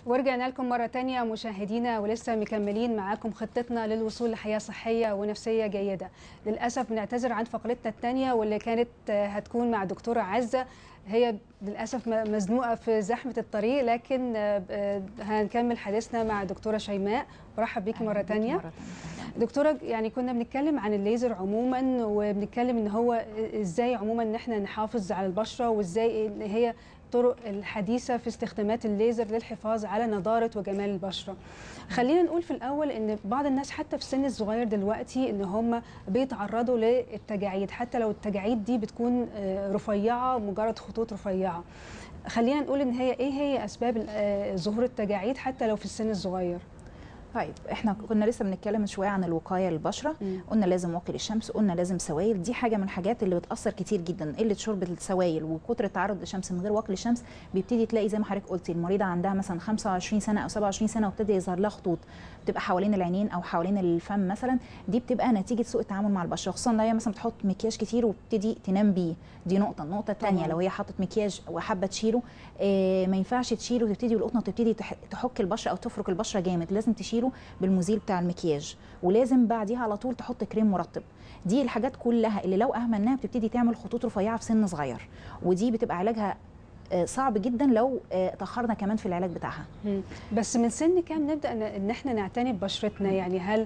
ورجعنا لكم مرة تانية مشاهدينا ولسه مكملين معاكم خطتنا للوصول لحياة صحية ونفسية جيدة للأسف بنعتذر عن فقرتنا التانية واللي كانت هتكون مع دكتورة عزة هي للأسف مزنوقة في زحمة الطريق لكن هنكمل حديثنا مع دكتورة شيماء برحب بيكي مرة تانية مرة تانية. دكتورة يعني كنا بنتكلم عن الليزر عموما وبنتكلم ان هو ازاي عموما ان احنا نحافظ على البشرة وازاي ان هي الطرق الحديثة في استخدامات الليزر للحفاظ على نضارة وجمال البشرة خلينا نقول في الأول أن بعض الناس حتى في السن الصغير دلوقتي أن هم بيتعرضوا للتجاعيد حتى لو التجاعيد دي بتكون رفيعة مجرد خطوط رفيعة خلينا نقول أن هي إيه هي أسباب ظهور التجاعيد حتى لو في السن الصغير طيب احنا كنا لسه بنتكلم من شويه عن الوقايه للبشره مم. قلنا لازم واقي للشمس قلنا لازم سوائل دي حاجه من الحاجات اللي بتاثر كتير جدا قله شرب السوائل وكتر التعرض للشمس من غير واقي للشمس بيبتدي تلاقي زي ما حضرتك قلتي المريضه عندها مثلا 25 سنه او 27 سنه وابتدى يظهر لها خطوط بتبقى حوالين العينين او حوالين الفم مثلا دي بتبقى نتيجه سوء التعامل مع البشره خصوصا لو هي مثلا بتحط مكياج كتير وبتبتدي تنام بيه دي نقطه النقطه الثانيه طبعاً. لو هي حاطت مكياج وحابه تشيله آه ما ينفعش تشيله وتبتدي والقطنه تبتدي تح- تحك البشره او تفرك البشره جامد لازم تشيله بالمزيل بتاع المكياج ولازم بعديها على طول تحط كريم مرطب دي الحاجات كلها اللي لو اهملناها بتبتدي تعمل خطوط رفيعه في سن صغير ودي بتبقى علاجها آه، صعب جدا لو آه، تاخرنا كمان في العلاج بتاعها مم. بس من سن كام نبدا ن- ان احنا نعتني ببشرتنا يعني هل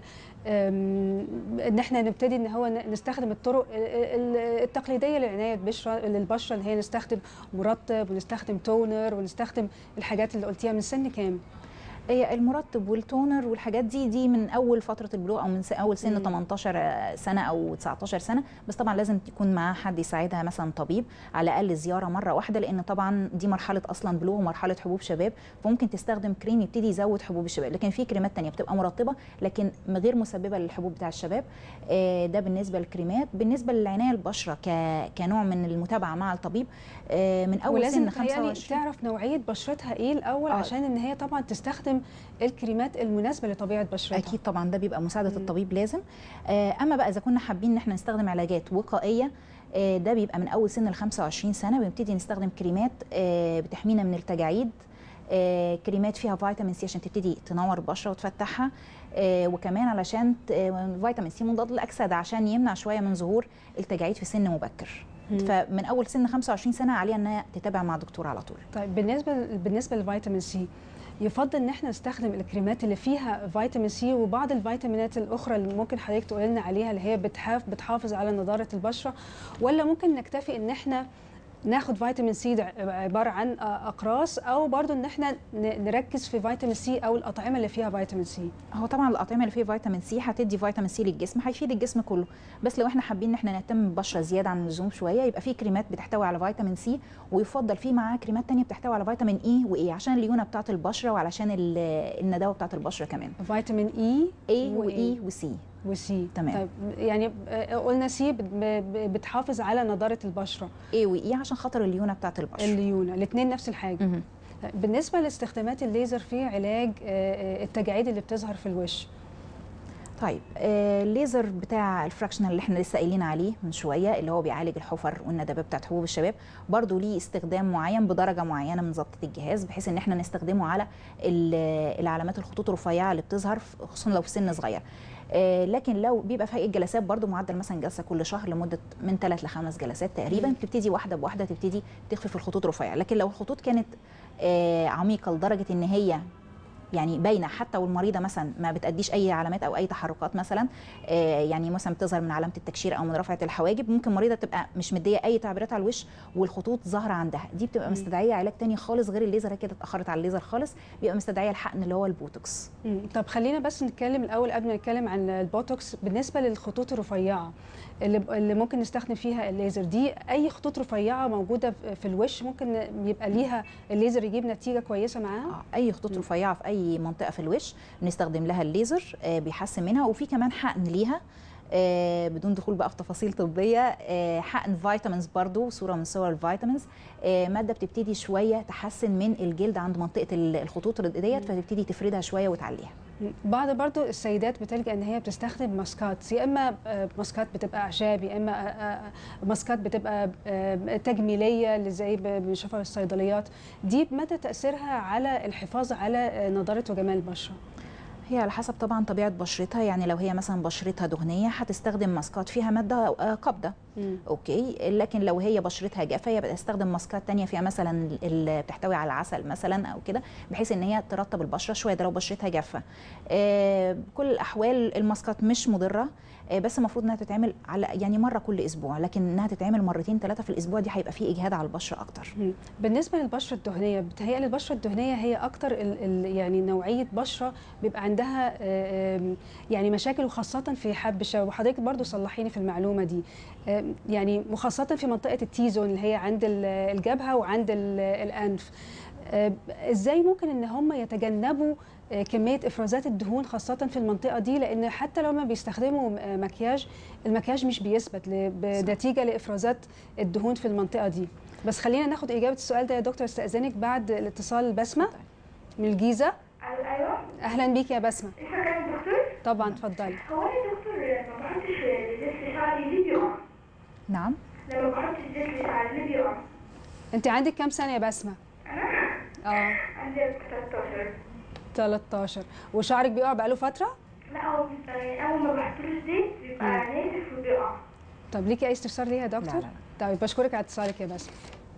أم، ان احنا نبتدي ان هو ن- نستخدم الطرق ال- ال- التقليديه للعنايه بالبشره للبشره اللي هي نستخدم مرطب ونستخدم تونر ونستخدم الحاجات اللي قلتيها من سن كام؟ هي المرطب والتونر والحاجات دي دي من اول فتره البلوغ او من س- اول سن مم. 18 سنه او 19 سنه بس طبعا لازم يكون معاه حد يساعدها مثلا طبيب على الاقل زياره مره واحده لان طبعا دي مرحله اصلا بلوغ ومرحله حبوب شباب فممكن تستخدم كريم يبتدي يزود حبوب الشباب لكن في كريمات تانية بتبقى مرطبه لكن غير مسببه للحبوب بتاع الشباب آه، ده بالنسبه للكريمات بالنسبه للعنايه البشره ك- كنوع من المتابعه مع الطبيب آه، من اول ولازم سن يعني 25 تعرف نوعيه بشرتها ايه الاول آه. عشان ان هي طبعا تستخدم الكريمات المناسبه لطبيعه بشرتها اكيد طبعا ده بيبقى مساعده مم. الطبيب لازم آه، اما بقى اذا كنا حابين ان احنا نستخدم علاجات وقائيه آه، ده بيبقى من اول سن ال 25 سنه بنبتدي نستخدم كريمات آه، بتحمينا من التجاعيد آه، كريمات فيها فيتامين سي عشان تبتدي تنور البشره وتفتحها آه، وكمان علشان ت- آه، فيتامين سي مضاد للاكسده عشان يمنع شويه من ظهور التجاعيد في سن مبكر مم. فمن اول سن 25 سنه عليها انها تتابع مع دكتور على طول طيب بالنسبه بالنسبه للفيتامين سي يفضل ان احنا نستخدم الكريمات اللي فيها فيتامين سي وبعض الفيتامينات الاخرى اللي ممكن حضرتك تقول لنا عليها اللي هي بتحاف بتحافظ على نضاره البشره ولا ممكن نكتفي ان احنا ناخد فيتامين سي ده عباره عن اقراص او برضو ان احنا ن- نركز في فيتامين سي او الاطعمه اللي فيها فيتامين سي هو طبعا الاطعمه اللي فيها فيتامين سي هتدي فيتامين سي للجسم هيفيد الجسم كله بس لو احنا حابين ان احنا نهتم بالبشره زياده عن اللزوم شويه يبقى في كريمات بتحتوي على فيتامين سي ويفضل في معاها كريمات تانية بتحتوي على فيتامين اي واي عشان الليونه بتاعه البشره وعلشان ال- الندوه بتاعه البشره كمان فيتامين اي اي واي وسي وسي تمام. طيب يعني آه، قلنا سي بت- ب- بتحافظ على نضاره البشره اي واي عشان خاطر الليونه بتاعه البشره الليونه الاثنين نفس الحاجه مهم. بالنسبه لاستخدامات الليزر في علاج آه، آه، التجاعيد اللي بتظهر في الوش طيب آه، الليزر بتاع الفراكشنال اللي احنا لسه قايلين عليه من شويه اللي هو بيعالج الحفر والندبه بتاعت حبوب الشباب برضو ليه استخدام معين بدرجه معينه من ضبط الجهاز بحيث ان احنا نستخدمه على ال- العلامات الخطوط الرفيعه اللي بتظهر في- خصوصا لو في سن صغير آه، لكن لو بيبقى في الجلسات برضو معدل مثلا جلسه كل شهر لمده من ثلاث لخمس جلسات تقريبا مم. تبتدي واحده بواحده تبتدي تخفف الخطوط الرفيعه لكن لو الخطوط كانت آه، عميقه لدرجه ان هي يعني باينه حتى والمريضه مثلا ما بتاديش اي علامات او اي تحركات مثلا آه، يعني مثلا بتظهر من علامه التكشير او من رفعه الحواجب ممكن مريضه تبقى مش مديه اي تعبيرات على الوش والخطوط ظاهره عندها دي بتبقى مم. مستدعيه علاج تاني خالص غير الليزر هي كده اتاخرت على الليزر خالص بيبقى مستدعيه الحقن اللي هو البوتوكس مم. طب خلينا بس نتكلم الاول قبل ما نتكلم عن البوتوكس بالنسبه للخطوط الرفيعه اللي, اللي ممكن نستخدم فيها الليزر دي اي خطوط رفيعه موجوده في- في الوش ممكن يبقى ليها الليزر يجيب نتيجه كويسه معاها آه، اي خطوط مم. رفيعه في اي منطقه في الوش بنستخدم لها الليزر آه، بيحسن منها وفي كمان حقن ليها آه، بدون دخول بقى في تفاصيل طبيه آه، حقن فيتامينز برضو صوره من صور الفيتامينز آه، ماده بتبتدي شويه تحسن من الجلد عند منطقه ال- الخطوط ديت مم. فتبتدي تفردها شويه وتعليها بعض برضو السيدات بتلجأ ان هي بتستخدم ماسكات يا اما آه، ماسكات بتبقى اعشاب يا اما آه، آه، ماسكات بتبقى آه، تجميليه اللي زي ب- بنشوفها في الصيدليات دي مدى تاثيرها على الحفاظ على آه، نضاره وجمال البشره هي على حسب طبعا طبيعه بشرتها يعني لو هي مثلا بشرتها دهنيه هتستخدم ماسكات فيها ماده آه، قابضه مم. اوكي لكن لو هي بشرتها جافه يبقى تستخدم ماسكات تانية فيها مثلا اللي بتحتوي على العسل مثلا او كده بحيث ان هي ترطب البشره شويه ده لو بشرتها جافه آه كل الاحوال الماسكات مش مضره آه بس المفروض انها تتعمل على يعني مره كل اسبوع لكن انها تتعمل مرتين ثلاثه في الاسبوع دي هيبقى فيه اجهاد على البشره اكتر مم. بالنسبه للبشره الدهنيه بتهيألي البشره الدهنيه هي اكتر ال ال يعني نوعيه بشره بيبقى عندها آه، آم، يعني مشاكل وخاصه في حب الشباب وحضرتك برضو صلحيني في المعلومه دي آم، يعني وخاصه في منطقه التي زون اللي هي عند ال- الجبهه وعند ال- الانف آه، ازاي ممكن ان هم يتجنبوا آه، كميه افرازات الدهون خاصه في المنطقه دي لان حتى لو ما بيستخدموا آه، مكياج المكياج مش بيثبت ل- بنتيجه لافرازات الدهون في المنطقه دي بس خلينا ناخد اجابه السؤال ده يا دكتور استاذنك بعد الاتصال بسمه من الجيزه ايوه اهلا بيك يا بسمه لسه كان دكتور طبعا اتفضلي هو انا يا دكتور ما بحطش زيت في شعري ليه بيقع نعم لما بحط زيت في شعري ليه بيقع انت عندك كام سنه يا بسمه انا اه عندي 13 13 وشعرك بيقع بقاله فتره لا هو بيبقى اول ما بحطلوش زيت بيبقى ناشف وبيقع طب ليكي اي استفسار ليها يا دكتور لا، طيب بشكرك على اتصالك يا بسمه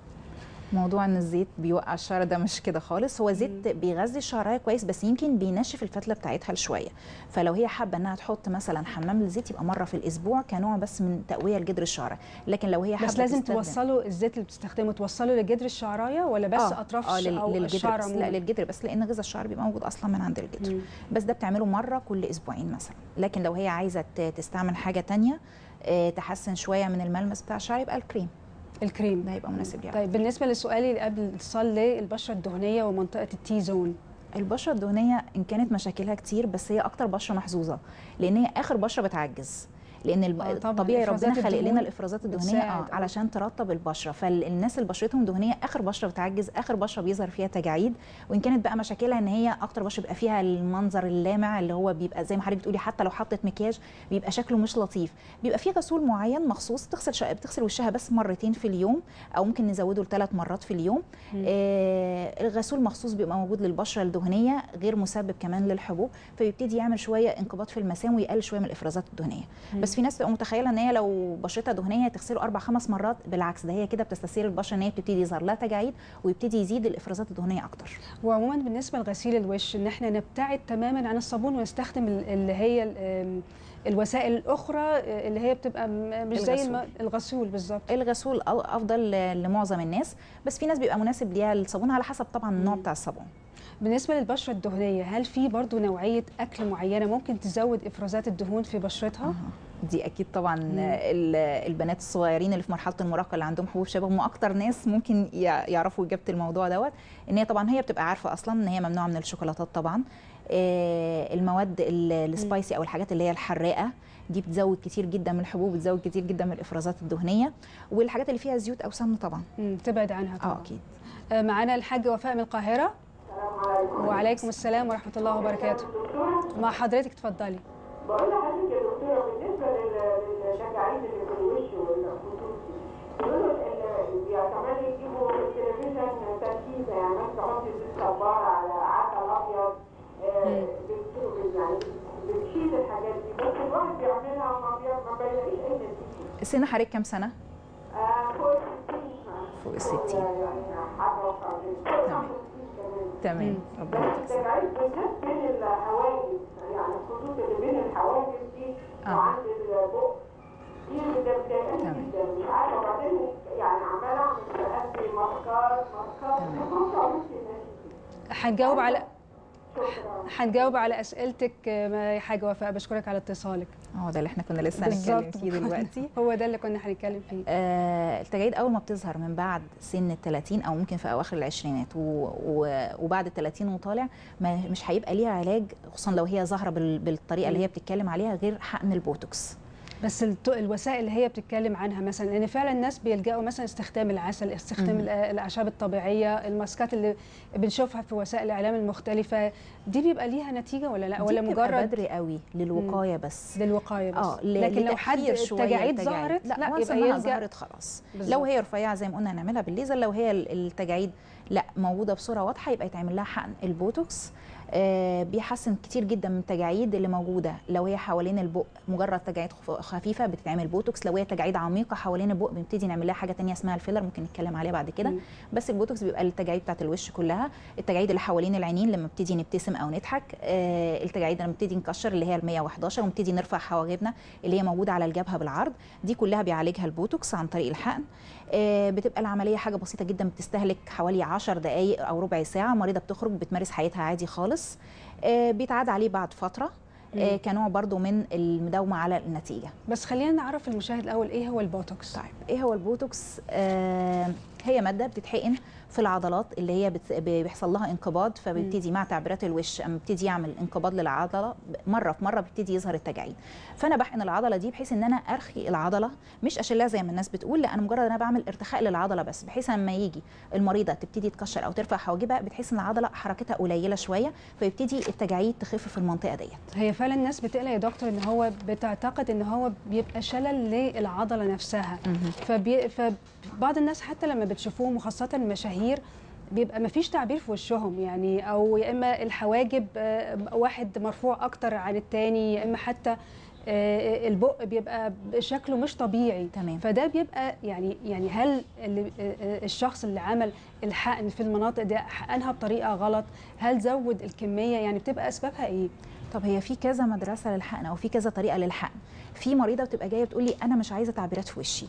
موضوع ان الزيت بيوقع الشعر ده مش كده خالص هو زيت بيغذي الشعرايه كويس بس يمكن بينشف الفتله بتاعتها شويه فلو هي حابه انها تحط مثلا حمام الزيت يبقى مره في الاسبوع كنوع بس من تقويه لجدر الشعر لكن لو هي حابه بس لازم تستخدم- توصلوا الزيت اللي بتستخدمه توصلوا لجدر الشعرايه ولا بس آه، اطراف اه الش- لل- او للجدر الشعر بس لا عموما للجدر بس لان غذاء الشعر بيبقى موجود اصلا من عند الجدر مم. بس ده بتعمله مره كل اسبوعين مثلا لكن لو هي عايزه ت- تستعمل حاجه تانية آه، تحسن شويه من الملمس بتاع الشعر يبقى الكريم الكريم ده هيبقى مناسب ليها طيب بالنسبه لسؤالي اللي قبل الاتصال للبشره الدهنيه ومنطقه التي زون البشره الدهنيه ان كانت مشاكلها كتير بس هي اكتر بشره محظوظه لان هي اخر بشره بتعجز لان الب- آه، طبعاً. طبيعي إفرازات ربنا خلق الدهون لنا الافرازات الدهنيه بتساعد، اه آه. علشان ترطب البشره فالناس اللي بشرتهم دهنيه اخر بشره بتعجز اخر بشره بيظهر فيها تجاعيد وان كانت بقى مشاكلها ان هي اكتر بشره بيبقى فيها المنظر اللامع اللي هو بيبقى زي ما حضرتك بتقولي حتى لو حطت مكياج بيبقى شكله مش لطيف بيبقى في غسول معين مخصوص تغسل شق... بتغسل وشها بس مرتين في اليوم او ممكن نزوده لثلاث مرات في اليوم آه الغسول مخصوص بيبقى موجود للبشره الدهنيه غير مسبب كمان للحبوب فبيبتدي يعمل شويه انقباض في المسام ويقلل شويه من الافرازات الدهنيه بس في ناس تبقى متخيله ان هي لو بشرتها دهنيه تغسله اربع خمس مرات بالعكس ده هي كده بتستثير البشره ان هي بتبتدي يظهر لها تجاعيد ويبتدي يزيد الافرازات الدهنيه اكتر وعموما بالنسبه لغسيل الوش ان احنا نبتعد تماما عن الصابون ونستخدم ال- اللي هي ال- آم، الوسائل الاخرى اللي هي بتبقى م- مش زي الم- الغسول. الغسول بالظبط الغسول أو- افضل ل- لمعظم الناس بس في ناس بيبقى مناسب ليها الصابون على حسب طبعا النوع بتاع الصابون بالنسبه للبشره الدهنيه هل في برضو نوعيه اكل معينه ممكن تزود افرازات الدهون في بشرتها دي اكيد طبعا ال- البنات الصغيرين اللي في مرحله المراهقه اللي عندهم حبوب شباب هم اكتر ناس ممكن يع- يعرفوا اجابه الموضوع دوت ان هي طبعا هي بتبقى عارفه اصلا ان هي ممنوعه من الشوكولاتات طبعا آه، المواد ال- السبايسي او الحاجات اللي هي الحراقه دي بتزود كتير جدا من الحبوب بتزود كتير جدا من الافرازات الدهنيه والحاجات اللي فيها زيوت او سمن طبعا مم، تبعد عنها اه طبعا اكيد آه، معانا الحاجه وفاء من القاهره وعليكم السلام ورحمه الله وبركاته مع حضرتك اتفضلي بقول لحضرتك يا دكتوره بالنسبه لل- للتجاعيد اللي في الوش والخطوط دي بيقولوا اللي بيعتمدوا يجيبوا في التلفزيون تركيبه يعني مثلا تحط الصباره على عسل ابيض آه، بت- يعني بتشيل الحاجات دي بس الواحد بيعملها وما بي- ما بيلاقيش اي نتيجه سن حضرتك كام سنه آه، فوق الستين فوق الستين يعني حاجه وخمسين تمام. تمام ربنا يديك الصحة. التجاعيد بالذات بين الحواجز يعني الخطوط اللي بين الحواجز دي آه. وعند البق دي اللي بتضايقني تمام. جدا مش عارفه وبعدين يعني عماله اعمل بقدي ماسكات ماسكات تمام. ما بعملش النتيجه هنجاوب على شكرا هنجاوب على اسئلتك آه، يا حاجه وفاء بشكرك على اتصالك هو ده اللي احنا كنا لسه هنتكلم فيه دلوقتي هو ده اللي كنا هنتكلم فيه آه، التجاعيد اول ما بتظهر من بعد سن ال 30 او ممكن في اواخر العشرينات و... و... وبعد ال 30 وطالع ما مش هيبقى ليها علاج خصوصا لو هي ظاهره بال... بالطريقه اللي هي بتتكلم عليها غير حقن البوتوكس بس الت- الوسائل اللي هي بتتكلم عنها مثلا لان فعلا الناس بيلجأوا مثلا استخدام العسل استخدام مم. ال- الاعشاب الطبيعيه الماسكات اللي بنشوفها في وسائل الاعلام المختلفه دي بيبقى ليها نتيجه ولا لا دي ولا بتبقى مجرد بدري قوي للوقايه بس للوقايه بس اه ل- لكن لو حد لتأخير شوية التجاعيد التجاعيد. ظهرت لا, لا once يبقى إنها يلجأ ظهرت خلاص بالظبط. لو هي رفيعه زي ما قلنا هنعملها بالليزر لو هي ال- التجاعيد لا موجوده بصوره واضحه يبقى يتعمل لها حقن البوتوكس آه بيحسن كتير جدا من التجاعيد اللي موجوده لو هي حوالين البق مجرد تجاعيد خف- خفيفه بتتعمل بوتوكس لو هي تجاعيد عميقه حوالين البق بنبتدي نعمل لها حاجه تانية اسمها الفيلر ممكن نتكلم عليها بعد كده مم. بس البوتوكس بيبقى التجاعيد بتاعت الوش كلها التجاعيد اللي حوالين العينين لما بنبتدي نبتسم او نضحك آه التجاعيد لما بنبتدي نكشر اللي هي ال 111 ونبتدي نرفع حواجبنا اللي هي موجوده على الجبهه بالعرض دي كلها بيعالجها البوتوكس عن طريق الحقن آه بتبقى العمليه حاجه بسيطه جدا بتستهلك حوالي 10 دقائق او ربع ساعه المريضه بتخرج بتمارس حياتها عادي خالص آه بيتعاد عليه بعد فتره آه مم. كنوع برضو من المداومه على النتيجه بس خلينا نعرف المشاهد الاول ايه هو البوتوكس طيب ايه هو البوتوكس آه هي ماده بتتحقن في العضلات اللي هي بت... بيحصل لها انقباض فبيبتدي مع تعبيرات الوش اما بيبتدي يعمل انقباض للعضله مره في مره بيبتدي يظهر التجاعيد فانا بحقن العضله دي بحيث ان انا ارخي العضله مش اشيلها زي ما الناس بتقول لا انا مجرد انا بعمل ارتخاء للعضله بس بحيث لما يجي المريضه تبتدي تكشر او ترفع حواجبها بتحس ان العضله حركتها قليله شويه فيبتدي التجاعيد تخف في المنطقه ديت هي فعلا الناس بتقلق يا دكتور ان هو بتعتقد ان هو بيبقى شلل للعضله نفسها فبي... فبعض الناس حتى لما بتشوفوهم وخاصه المشاهير بيبقى مفيش تعبير في وشهم يعني او يا اما الحواجب آه، واحد مرفوع اكتر عن التاني يا اما حتى آه، البق بيبقى شكله مش طبيعي تمام. فده بيبقى يعني يعني هل اللي آه، الشخص اللي عمل الحقن في المناطق دي حقنها بطريقه غلط هل زود الكميه يعني بتبقى اسبابها ايه طب هي في كذا مدرسه للحقن او في كذا طريقه للحقن في مريضه بتبقى جايه بتقول لي انا مش عايزه تعبيرات في وشي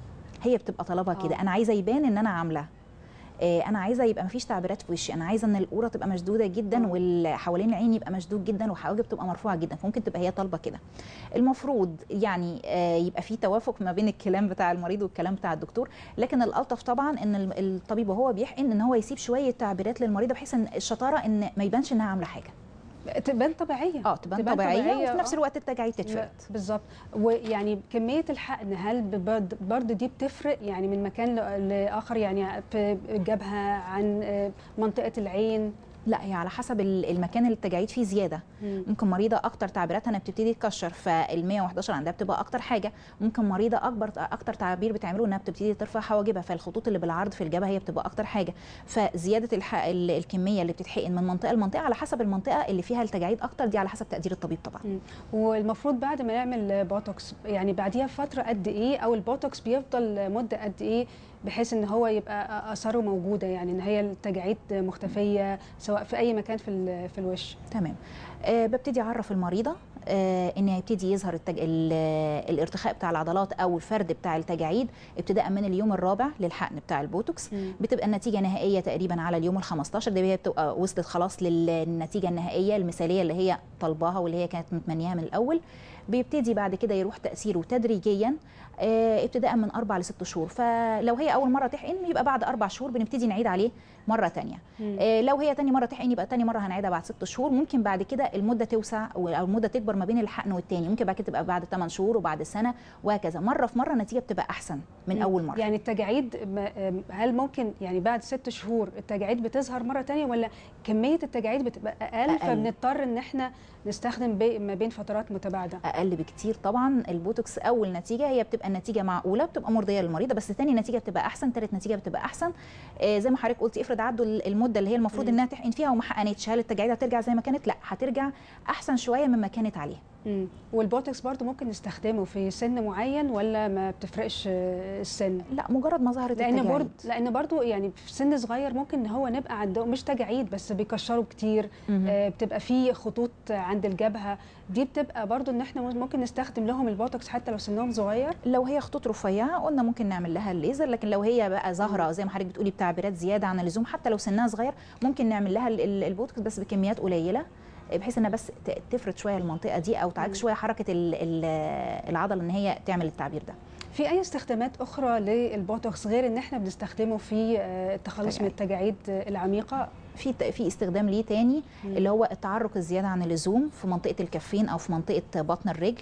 هي بتبقى طلبها آه. كده انا عايزه يبان ان انا عامله آه، انا عايزه يبقى مفيش تعبيرات في وشي انا عايزه ان القوره تبقى مشدوده جدا آه. واللي حوالين العين يبقى مشدود جدا والحواجب تبقى مرفوعه جدا فممكن تبقى هي طالبه كده المفروض يعني آه، يبقى في توافق ما بين الكلام بتاع المريض والكلام بتاع الدكتور لكن الالطف طبعا ان ال- الطبيب وهو بيحقن ان هو يسيب شويه تعبيرات للمريضه بحيث ان الشطاره ان ما يبانش انها عامله حاجه تبان طبيعيه اه تبان, طبيعيه, وفي نفس آه. الوقت التجاعيد لا، تتفرد بالظبط ويعني كميه الحقن هل برضه برضه دي بتفرق يعني من مكان ل- لاخر يعني في الجبهه عن آه، منطقه العين لا هي على حسب ال- المكان اللي التجاعيد فيه زياده مم. ممكن مريضه اكتر تعبيراتها انها بتبتدي تكشر فال 111 عندها بتبقى اكتر حاجه ممكن مريضه اكبر اكتر تعبير بتعمله انها بتبتدي ترفع حواجبها فالخطوط اللي بالعرض في الجبهه هي بتبقى اكتر حاجه فزياده الح... ال- الكميه اللي بتتحقن من منطقه لمنطقه على حسب المنطقه اللي فيها التجاعيد اكتر دي على حسب تقدير الطبيب طبعا مم. والمفروض بعد ما نعمل بوتوكس يعني بعديها فتره قد ايه او البوتوكس بيفضل مده قد ايه بحيث ان هو يبقى اثاره موجوده يعني ان هي التجاعيد مختفيه سواء في اي مكان في ال- في الوش تمام أه ببتدي اعرف المريضه أه ان هيبتدي يظهر التج... ال- الارتخاء بتاع العضلات او الفرد بتاع التجاعيد ابتداء من اليوم الرابع للحقن بتاع البوتوكس مم. بتبقى النتيجه نهائيه تقريبا على اليوم ال 15 دي هي بتبقى وصلت خلاص للنتيجه النهائيه المثاليه اللي هي طالباها واللي هي كانت متمنياها من الاول بيبتدي بعد كده يروح تاثيره تدريجيا آه، ابتداء من اربع لست شهور فلو هي اول مره تحقن يبقى بعد اربع شهور بنبتدي نعيد عليه مره تانية مم. آه، لو هي تاني مره تحقن يبقى تاني مره هنعيدها بعد ست شهور ممكن بعد كده المده توسع او أو المده تكبر ما بين الحقن والتاني ممكن بعد كده تبقى بعد 8 شهور وبعد سنه وهكذا مره في مره النتيجه بتبقى احسن من مم. اول مره يعني التجاعيد ما- هل ممكن يعني بعد ست شهور التجاعيد بتظهر مره تانية ولا كميه التجاعيد بتبقى اقل, أقل. فبنضطر ان احنا نستخدم بي ما بين فترات متباعده اقل بكتير طبعا البوتوكس اول نتيجه هي بتبقى النتيجه معقوله بتبقى مرضيه للمريضه بس ثاني نتيجه بتبقى احسن ثالث نتيجه بتبقى احسن آه زي ما حضرتك قلتي افرض عدوا المده اللي هي المفروض مم. انها تحقن فيها وما حقنتش هل التجاعيد هترجع زي ما كانت لا هترجع احسن شويه مما كانت عليه مم. والبوتوكس برضو ممكن نستخدمه في سن معين ولا ما بتفرقش آه، السن لا مجرد ما ظهرت لان التجاعيد برضو لان برضو يعني في سن صغير ممكن ان هو نبقى عنده مش تجاعيد بس بيكشروا كتير مهم. آه، بتبقى في خطوط عند الجبهه دي بتبقى برضو ان احنا ممكن نستخدم لهم البوتوكس حتى لو سنهم صغير لو هي خطوط رفيعه قلنا ممكن نعمل لها الليزر لكن لو هي بقى ظاهره زي ما حضرتك بتقولي بتعبيرات زياده عن اللزوم حتى لو سنها صغير ممكن نعمل لها ال- ال- البوتوكس بس بكميات قليله بحيث انها بس ت- تفرد شويه المنطقه دي او تعالج مم. شويه حركه ال- ال- العضله ان هي تعمل التعبير ده في اي استخدامات اخرى للبوتوكس غير ان احنا بنستخدمه في آه، التخلص من التجاعيد آه، العميقه في ت- في استخدام ليه تاني مم. اللي هو التعرق الزياده عن اللزوم في منطقه الكفين او في منطقه بطن الرجل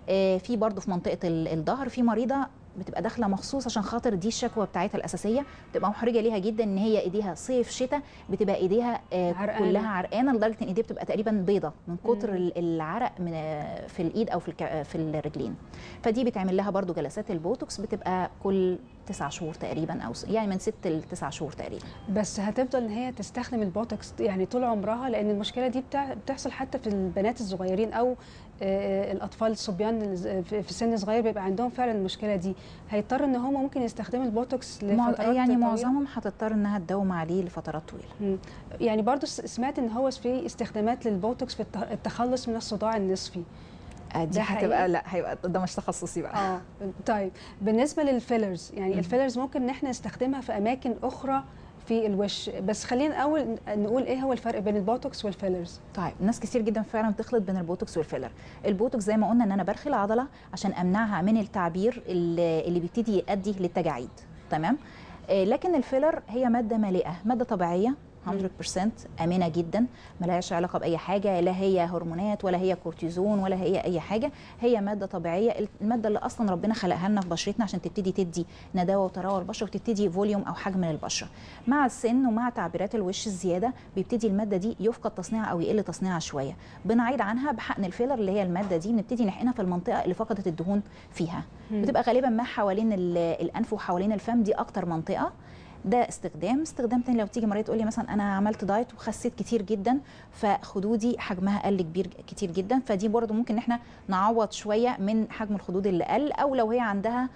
آه، في برضو في منطقه ال- الظهر في مريضه بتبقى داخله مخصوص عشان خاطر دي الشكوى بتاعتها الاساسيه بتبقى محرجه ليها جدا ان هي ايديها صيف شتاء بتبقى ايديها آه، عرقانة. كلها عرقانه لدرجه ان ايديها بتبقى تقريبا بيضه من كتر مم. ال- العرق من آه، في الايد او في الك- آه، في الرجلين فدي بيتعمل لها برضو جلسات البوتوكس بتبقى كل تسع شهور تقريبا او س- يعني من ست لتسع شهور تقريبا بس هتفضل ان هي تستخدم البوتوكس يعني طول عمرها لان المشكله دي بتاع بتحصل حتى في البنات الصغيرين او آه، الاطفال الصبيان اللي ز- في في سن صغير بيبقى عندهم فعلا المشكله دي هيضطر ان هم ممكن يستخدموا البوتوكس مع- لفترات يعني طويلة. معظمهم هتضطر انها تداوم عليه لفترات طويله مم. يعني برضو س- سمعت ان هو في استخدامات للبوتوكس في الت- التخلص من الصداع النصفي آه، دي ده حقيقي؟ هتبقى لا هيبقى ده مش تخصصي بقى اه طيب بالنسبه للفيلرز يعني مم. الفيلرز ممكن ان احنا نستخدمها في اماكن اخرى في الوش بس خلينا الاول نقول ايه هو الفرق بين البوتوكس والفيلرز طيب ناس كتير جدا فعلا بتخلط بين البوتوكس والفيلر البوتوكس زي ما قلنا ان انا برخي العضله عشان امنعها من التعبير اللي اللي بيبتدي يؤدي للتجاعيد تمام آه، لكن الفيلر هي ماده مالئه ماده طبيعيه 100% امنه جدا ملهاش علاقه باي حاجه لا هي هرمونات ولا هي كورتيزون ولا هي اي حاجه هي ماده طبيعيه الماده اللي اصلا ربنا خلقها لنا في بشرتنا عشان تبتدي تدي نداوه وطراوه للبشره وتبتدي فوليوم او حجم للبشره مع السن ومع تعبيرات الوش الزياده بيبتدي الماده دي يفقد تصنيعها او يقل تصنيعها شويه بنعيد عنها بحقن الفيلر اللي هي الماده دي بنبتدي نحقنها في المنطقه اللي فقدت الدهون فيها مم. بتبقى غالبا ما حوالين ال- الانف وحوالين الفم دي اكتر منطقه ده استخدام استخدام تاني لو تيجي مريضه تقول لي مثلا انا عملت دايت وخسيت كتير جدا فخدودي حجمها قل كبير كتير جدا فدي برضو ممكن ان احنا نعوض شويه من حجم الخدود اللي قل او لو هي عندها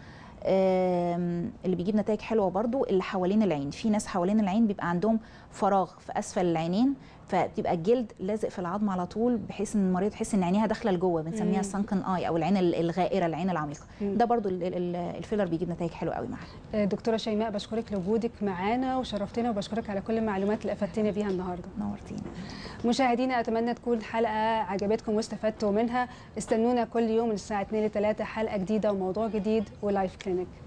آم، اللي بيجيب نتائج حلوه برضو اللي حوالين العين في ناس حوالين العين بيبقى عندهم فراغ في اسفل العينين فبتبقى الجلد لازق في العظم على طول بحيث ان المريض يحس ان عينيها داخله لجوه مم. بنسميها السانكن اي او العين ال- الغائره العين العميقه مم. ده برضو ال- ال- الفيلر بيجيب نتائج حلوه قوي معاها آه، دكتوره شيماء بشكرك لوجودك معانا وشرفتنا وبشكرك على كل المعلومات اللي افدتنا بيها النهارده نورتينا مشاهدينا اتمنى تكون الحلقه عجبتكم واستفدتوا منها استنونا كل يوم من الساعه 2 ل 3 حلقه جديده وموضوع جديد ولايف كلينيك